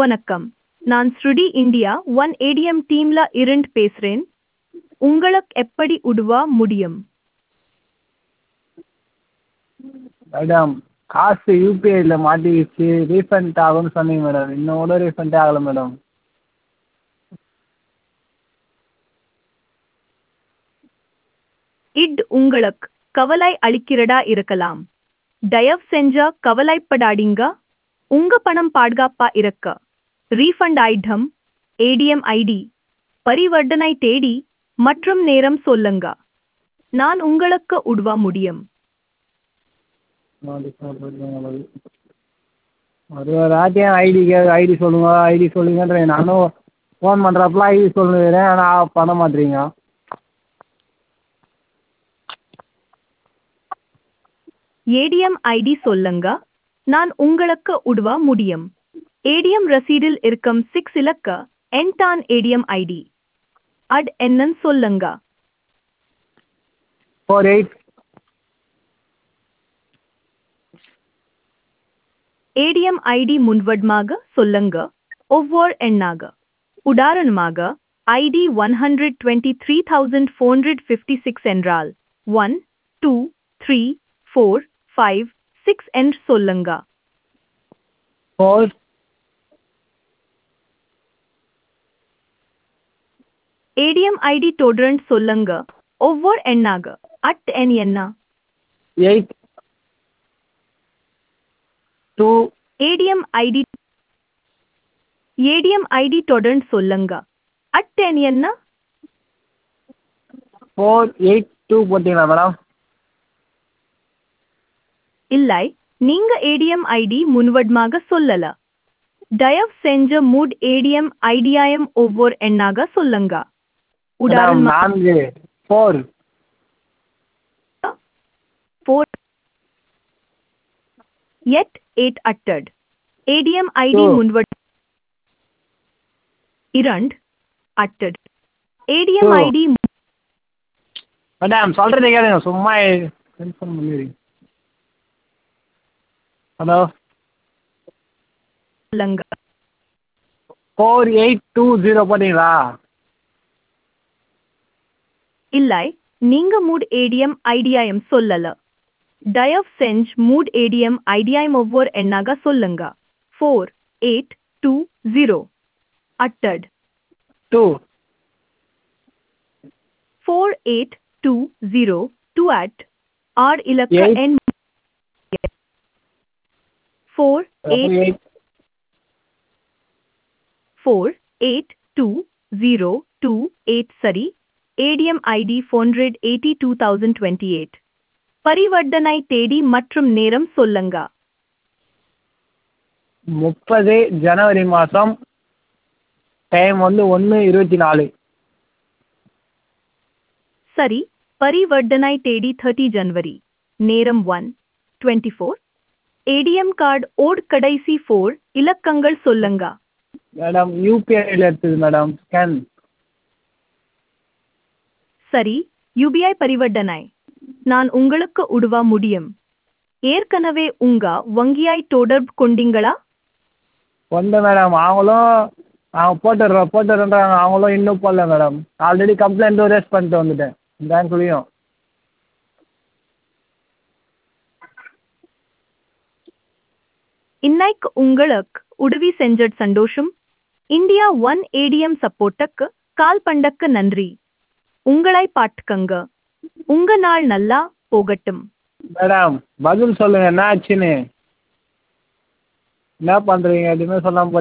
வணக்கம் நான் ஸ்ருடி இந்தியா ஒன் ஏடிஎம் டீம்ல இருந்து பேசுறேன் உங்களுக்கு எப்படி உதவ முடியும் மேடம் காசு யூபிஐயில் மாட்டிக்கிச்சு ரீஃபண்ட் ஆகும்னு சொன்னீங்க மேடம் இன்னும் கூட ரீஃபண்டே ஆகலை மேடம் இட் உங்களுக்கு கவலை அளிக்கிறதா இருக்கலாம் தயவு செஞ்ச கவலைப்படாதீங்க உங்க பணம் பாதுகாப்பா இருக்க ரீஃபண்ட் ஐட்டம் ஏடிஎம் ஐடி பரிவர்த்தனை தேடி மற்றும் நேரம் சொல்லுங்க நான் உங்களுக்கு உதவ முடியும் ஒரு ஒரு ஆட்டியும் ஐடி கே ஐடி சொல்லுங்க ஐடி சொல்லுங்கன்றேன் நானும் ஃபோன் பண்ணுறப்பலாம் ஐடி சொல்லுறேன் ஆனால் பண்ண மாட்டேறீங்க ஏடிஎம் ஐடி சொல்லுங்க நான் உங்களுக்கு உதவ முடியும் ஏடிஎம் ரசீடில் இருக்கும் சிக்ஸ் இலக்க என்டான் ஏடிஎம் ஐடி அட் என்னன்னு சொல்லுங்க ஃபோர் எயிட் ஏடிஎம் ஐடி முன்வடமாக சொல்லுங்க ஒவ்வொரு எண்ணாக உதாரணமாக ID one hundred twenty three thousand four hundred fifty six என்றால் one two three four five six என்று சொல்லுங்க ஃபோர் ஏடிஎம் ஐடி தொடர்ந்து சொல்லுங்க ஒவ்வொரு எண்ணாக அட் எண் என்ன eight two ATM ID ATM ID தொடர்ந்து சொல்லுங்க அட் எண் என்ன ஃபோர் எயிட் டூ போட்டிங்களா மேடம் இல்லை நீங்க ஏடிஎம் ஐடி முன்வடமாக சொல்லல தயவு செஞ்ச மூட் ஏடிஎம் ஐடியாயம் ஒவ்வொரு எண்ணாக சொல்லுங்க மேடம் உதாரணமாக நான்கு ஃபோர் ஃபோர் எட் எயிட் அட்டட் ஏடிஎம் ஐடி Oh. முன்வட் இரண்டு அட்டட் ஏடிஎம் Oh. ஐடி மேடம் சொல்கிறத கேளுங்க சும்மா கன்ஃபார்ம் பண்ணிடுறீங்க ஹலோ சொல்லுங்க ஃபோர் எயிட் டூ ஜீரோ போட்டிங்களா இல்லை நீங்க மூட் ஏடிஎம் ஐடியாயம் சொல்லல தயவு செஞ்சு மூட் ஏடிஎம் ஐடியாயம் ஒவ்வொரு எண்ணாக சொல்லுங்க ஃபோர் எயிட் டூ ஜீரோ அட்டட் two four eight two zero two at ஆர் இலக்க Eight. எண் four eight eight four eight two zero two eight சரி ATM ID four hundred eighty two thousand twenty eight பரிவர்த்தனை தேதி மற்றும் நேரம் சொல்லுங்க முப்பது ஜனவரி மாதம் டைம் வந்து ஒன்று இருபத்தி நாலு சரி பரிவர்த்தனை தேதி தேர்ட்டி ஜனவரி நேரம் one twenty four ATM card ஓட் கடைசி ஃபோர் இலக்கங்கள் சொல்லுங்க மேடம் யூபிஐயில் எடுத்தது மேடம் ஸ்கேன் சரி யூபிஐ பரிவர்த்தனை நான் உங்களுக்கு உதவ முடியும் ஏற்கனவே உங்க வங்கியாய் தொடர்பு கொண்டீங்களா கொண்ட மேடம் அவங்களும் அவங்க போட்டுடுறோம் போட்டுடுறோன்றாங்க அவங்களும் இன்னும் போடல மேடம் ஆல்ரெடி கம்ப்ளைண்ட்டும் ரேஸ் பண்ணிட்டு வந்துட்டேன் பேங்க்லேயும் இன்னைக்கு உங்களுக்கு உதவி செஞ்சது சந்தோஷம் இந்தியா ஒன் ஏடிஎம் சப்போர்ட்டுக்கு கால் பண்ணக்கு நன்றி உங்களை பாட்டுக்கங்க உங்க நாள் நல்லா போகட்டும் மேடம் பதில் சொல்லுங்கள் என்ன ஆச்சுன்னு என்ன பண்ணுறீங்க எதுவுமே சொல்லாமல்